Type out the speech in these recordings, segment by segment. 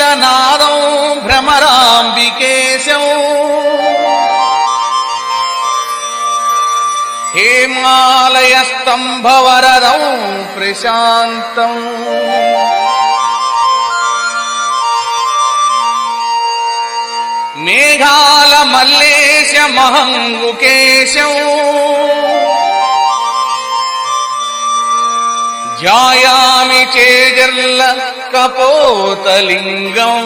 నాదం భ్రమరాంబికేశం హేమాలయ స్తంభవరదం ప్రశాంతం మేఘాల మల్లేశ మహంగుకేశం ధ్యాయామి చేజర్ల కపోతలింగం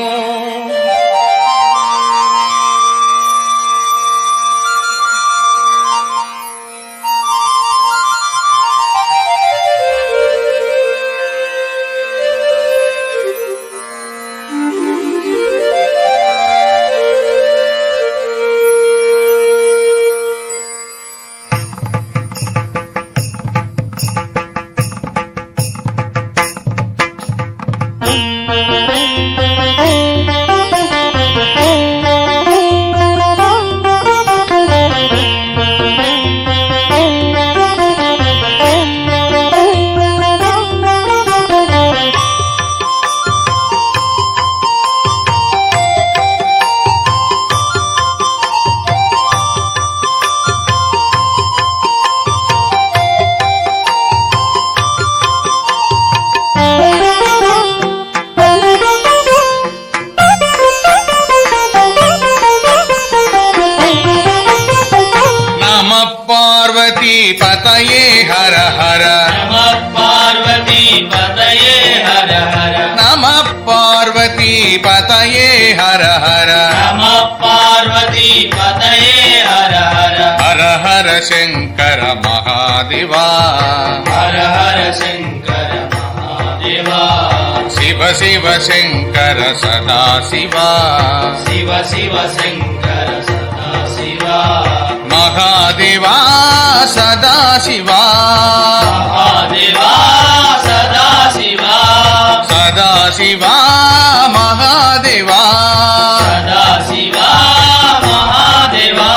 నమ పార్వతీ పతయే హర హర నమ పార్వతీ పతయే హర హర నమ పార్వతీ పతయే హర హర నమ పార్వతీ పతయే హర హర హర హర శంకర మహాదేవా హర హర శంకర మహాదేవా శివ శివ శంకర సదా శివా శివ శివ శంకర సదా శివ మహాదేవా సదా శివా మహాదేవా సదా శివ సదా శివా మహాదేవా సదా శివ మహాదేవా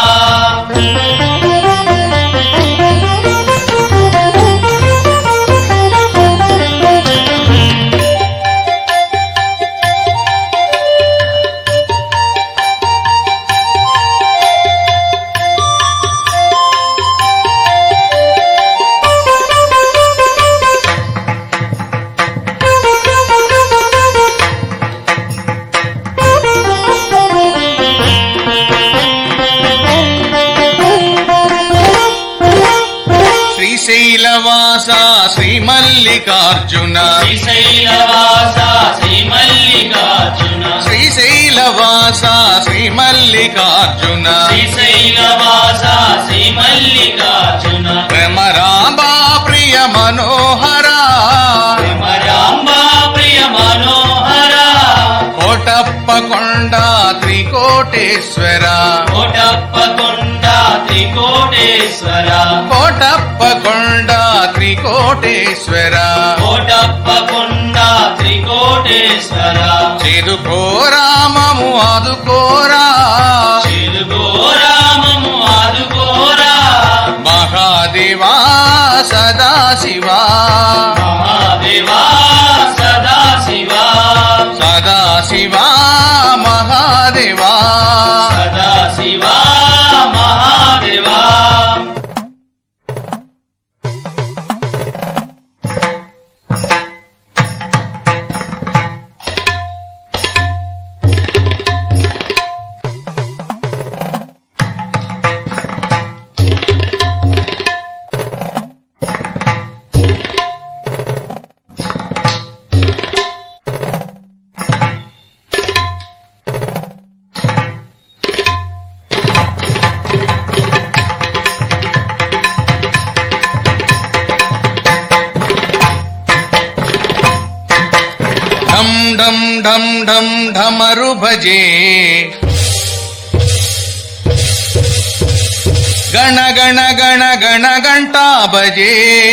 శ్రీశైలవాస శ్రీ మల్లికార్జున శ్రీశైలవాస శ్రీ మల్లికార్జున శ్రీశైలవాస శ్రీ మల్లికార్జున శ్రీశైలవాస శ్రీ మల్లికార్జున భ్రమరాంబా ప్రియ మనోహర భ్రమరాంబా ప్రియ మనోహర కోటప్ప కొండ త్రికోటేశ్వర కోటప్ప కొండ త్రికోటేశ్వర కోటప్ప కొండ త్రికోటేశ్వర కోటప్ప కొండ త్రికోటేశ్వర చేదుకో రామము ఆదుకోరా చిలుగో రామము ఆదుకోరా మహాదేవా సదా శివా మహాదేవా సదా శివా సదా శివా మహాదేవా సదా శివా మహాదేవా ఢం ఢం ఢం ఢం ఢమరు భజే గణ గణ గణ గణ గంటా భజే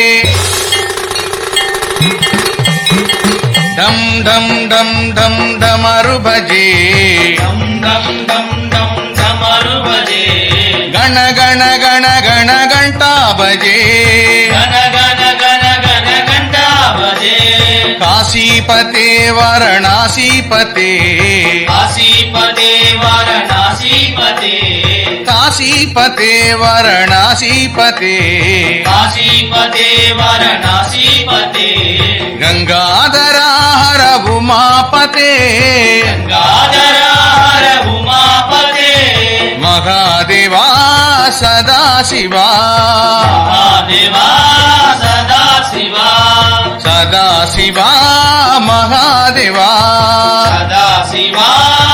ఢం ఢం ఢం ఢం ఢమరు భజే డం డం డం డం డమరు భజే గణ గణ గణ గణ గంటా భజే గణ గణ గణ గణ గంటా భజే కాశ కాశీపతే వారణాసీపతే కాశీపదే వారణాసీపతే కాశీపతే వారణాసీపతే కాశీపదే వారణాసీపతే గంగాధరాహర ఉమాపతే గంగాధరాహర ఉమాపతే మహాదేవా సదాశివా మహాదేవా సదాశివా సదాశివా మహాదేవా సదాశివా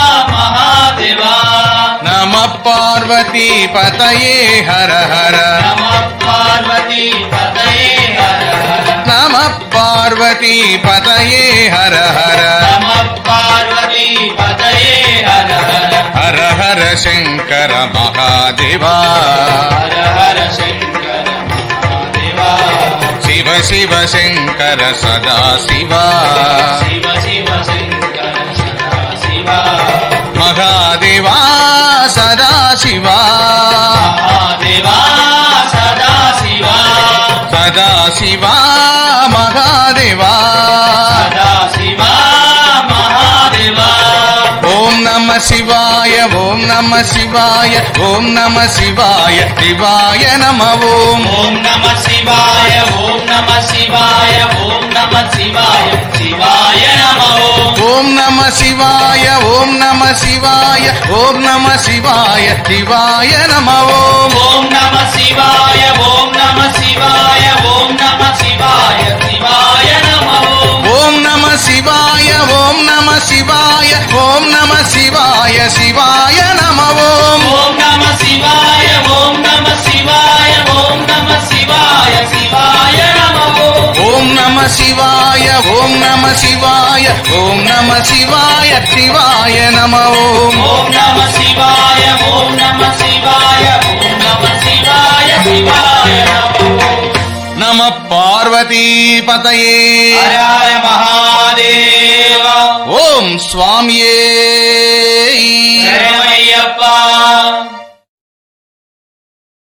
మహాదేవా నమ పార్వతీ పతయే హర హర నమ పార్వతీ పతయే హర హర నమ పార్వతీ పతయే హర హర నమ పార్వతీ పతయే హర హర హర హర శంకర మహాదేవా హర హర శంకర మహాదేవా శివ శివ శంకర సదాశివా శివ శివ శంకర సదాశివా మహాదేవా సదాశివా మహాదేవా సదాశివా సదాశివా మహాదేవా సదాశివా మహాదేవా ఓం నమ శివాయ ఓం నమ శివాయ ఓం నమ శివాయ శివాయ నమ ఓం ఓం నమ శివాయ ఓం నమ శివాయ ఓం నమ శివాయ శివాయ నమ ఓం ఓం నమ శివాయ ఓం నమ శివాయ ఓం నమ శివాయ శివాయ నమ ఓం ఓం నమ శివాయ ఓం నమ శివాయ ఓం నమ శివాయ శివాయ నమ ఓం ఓం నమ శివాయ ఓం నమ శివాయ ఓం నమ శివాయ శివాయ నమ ఓం ఓం నమ శివాయ ఓం నమ శివాయ ఓం నమ శివాయ శివాయ నమ ఓం ఓం నమ శివాయ ఓం నమ శివాయ ఓం నమ శివాయ శివాయ నమ ఓం ఓం నమ శివాయ ఓం నమ శివాయ ఓం నమ శివాయ శివాయ నమ ఓం నమ పార్వతీపతయే హర హర మహాదేవ ఓం స్వామియే